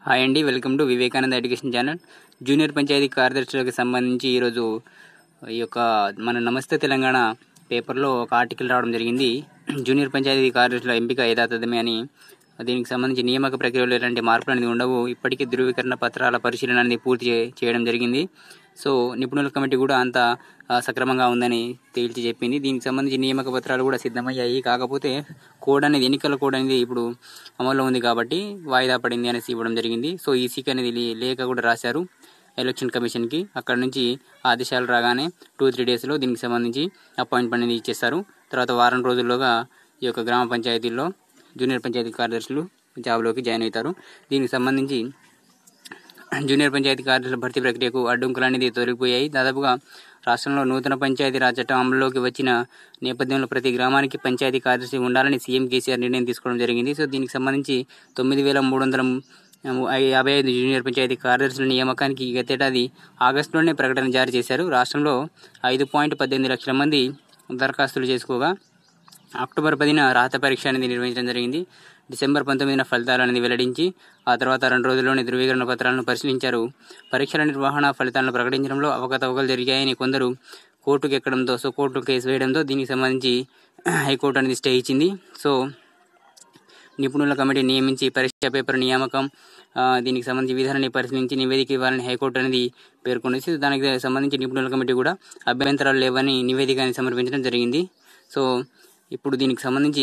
hi అండి welcome to Vivekananda education channel junior panchayat కార్యదర్శులకు సంబంధించి ఈరోజు ఈ యొక్క మన నమస్తే తెలంగాణ పేపర్లో ఒక ఆర్టికల్ రావడం జరిగింది జూనియర్ పంచాయతీ కార్యదర్శుల ఎంపిక యథాతథమే అని దీనికి సంబంధించి నియామక ప్రక్రియలో ఎలాంటి మార్పులు అనేది ఉండవు ఇప్పటికే ధృవీకరణ పత్రాల పరిశీలన అనేది పూర్తి చే- చేయడం జరిగింది సో నిపుణుల కమిటీ కూడా అంత ఆ, సక్రమంగా ఉందని తేల్చి చెప్పింది దీనికి సంబంధించి నియామక పత్రాలు కూడా సిద్ధమయ్యాయి కాకపోతే కోడ్ అనేది ఎన్నికల కోడ్ అనేది ఇప్పుడు అమల్లో ఉంది కాబట్టి వాయిదా పడింది అనేసి ఇవ్వడం జరిగింది సో ఈసీకి అనేది లే- లేఖ కూడా రాశారు ఎలక్షన్ కమిషన్కి అక్కడ నుంచి ఆదేశాలు రాగానే టూ త్రీ డేస్లో దీనికి సంబంధించి అపాయింట్మెంట్ అనేది ఇచ్చేస్తారు తర్వాత వారం రోజుల్లోగా ఈ యొక్క గ్రామ పంచాయతీల్లో జూనియర్ పంచాయతీ కార్యదర్శులు జాబ్లోకి జాయిన్ అవుతారు దీనికి సంబంధించి జూనియర్ పంచాయతీ కార్యదర్శుల భర్తీ ప్రక్రియకు అడ్డంకులు అనేది తొలగిపోయాయి దాదాపుగా రాష్ట్రంలో నూతన పంచాయతీ రాజ్ చట్టం అమలులోకి వచ్చిన నేపథ్యంలో ప్రతి గ్రామానికి పంచాయతీ కార్యదర్శి ఉండాలని సీఎం కేసీఆర్ నిర్ణయం తీసుకోవడం జరిగింది సో దీనికి సంబంధించి తొమ్మిది వేల మూడు వందల యాభై ఐదు జూనియర్ పంచాయతీ కార్యదర్శుల నియామకానికి గతేడాది ఆగస్టులోనే ప్రకటన జారీ చేశారు రాష్ట్రంలో ఐదు పాయింట్ పద్దెనిమిది లక్షల మంది దరఖాస్తులు చేసుకోగా అక్టోబర్ పదిన రాత పరీక్ష అనేది నిర్వహించడం జరిగింది డిసెంబర్ పంతొమ్మిదిన ఫలితాలు అనేది వెల్లడించి ఆ తర్వాత రెండు రోజుల్లోనే ధృవీకరణ పత్రాలను పరిశీలించారు పరీక్షల నిర్వహణ ఫలితాలను ప్రకటించడంలో అవకతవకలు జరిగాయని కొందరు కోర్టుకు ఎక్కడంతో సో కోర్టు కేసు వేయడంతో దీనికి సంబంధించి హైకోర్టు అనేది స్టే ఇచ్చింది సో నిపుణుల కమిటీ నియమించి పరీక్ష పేపర్ నియామకం ఆ, దీనికి సంబంధించి విధానాన్ని పరిశీలించి నివేదిక ఇవ్వాలని హైకోర్టు అనేది పేర్కొంది సో దానికి సంబంధించి నిపుణుల కమిటీ కూడా అభ్యంతరాలు లేవని నివేదికని సమర్పించడం జరిగింది సో ఇప్పుడు దీనికి సంబంధించి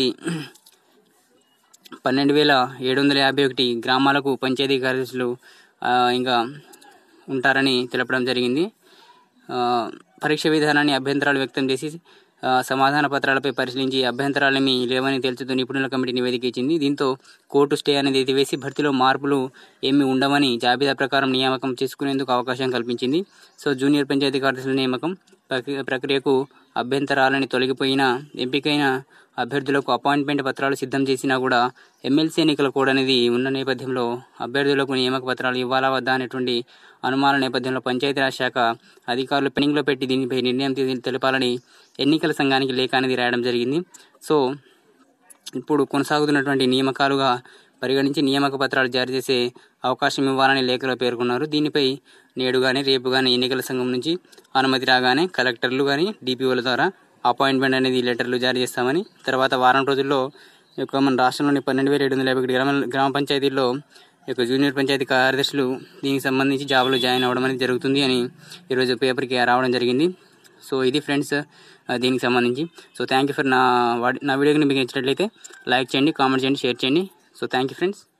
పన్నెండు వేల ఏడు వందల యాభై ఒకటి గ్రామాలకు పంచాయతీ కార్యదర్శులు ఆ, ఇంకా ఉంటారని తెలపడం జరిగింది ఆ, పరీక్ష విధానాన్ని అభ్యంతరాలు వ్యక్తం చేసి ఆ, సమాధాన పత్రాలపై పరిశీలించి అభ్యంతరాలేమీ లేవని తెలుచుతూ నిపుణుల కమిటీ నివేదిక ఇచ్చింది దీంతో కోర్టు స్టే అనేది ఎత్తివేసి భర్తీలో మార్పులు ఏమీ ఉండవని జాబితా ప్రకారం నియామకం చేసుకునేందుకు అవకాశం కల్పించింది సో జూనియర్ పంచాయతీ కార్యదర్శుల నియామకం ప్రక్రియ- ప్రక్రియకు అభ్యంతరాలని తొలగిపోయిన ఎంపికైన అభ్యర్థులకు అపాయింట్మెంట్ పత్రాలు సిద్ధం చేసినా కూడా ఎమ్మెల్సీ ఎన్నికల కోడ్ అనేది ఉన్న నేపథ్యంలో అభ్యర్థులకు నియామక పత్రాలు ఇవ్వాలా వద్దా అనేటువంటి అనుమానాల నేపథ్యంలో పంచాయతీరాజ్ శాఖ అధికారులు పెండింగ్లో పెట్టి దీనిపై నిర్ణయం తీ- తెలపాలని ఎన్నికల సంఘానికి లేఖ అనేది రాయడం జరిగింది సో ఇప్పుడు కొనసాగుతున్నటువంటి నియామకాలుగా పరిగణించి నియామక పత్రాలు జారీ చేసే అవకాశం ఇవ్వాలని లేఖలో పేర్కొన్నారు దీనిపై నేడు కానీ రేపు కానీ ఎన్నికల సంఘం నుంచి అనుమతి రాగానే కలెక్టర్లు కానీ డిపిఓల ద్వారా అపాయింట్మెంట్ అనేది లెటర్లు జారీ చేస్తామని తర్వాత వారం రోజుల్లో ఈ యొక్క మన రాష్ట్రంలోని పన్నెండు వేల ఏడు వందల యాభై ఒకటి గ్రామ గ్రామ పంచాయతీల్లో ఈ యొక్క జూనియర్ పంచాయతీ కార్యదర్శులు దీనికి సంబంధించి జాబులో జాయిన్ అవ్వడం అనేది జరుగుతుంది అని ఈరోజు పేపర్కి రావడం జరిగింది సో ఇది ఫ్రెండ్స్ ఆ, దీనికి సంబంధించి సో థ్యాంక్ యూ ఫర్ నా వాడి- నా వీడియోని మీకు నచ్చినట్లయితే లైక్ చేయండి కామెంట్ చేయండి షేర్ చేయండి సో థ్యాంక్ యూ ఫ్రెండ్స్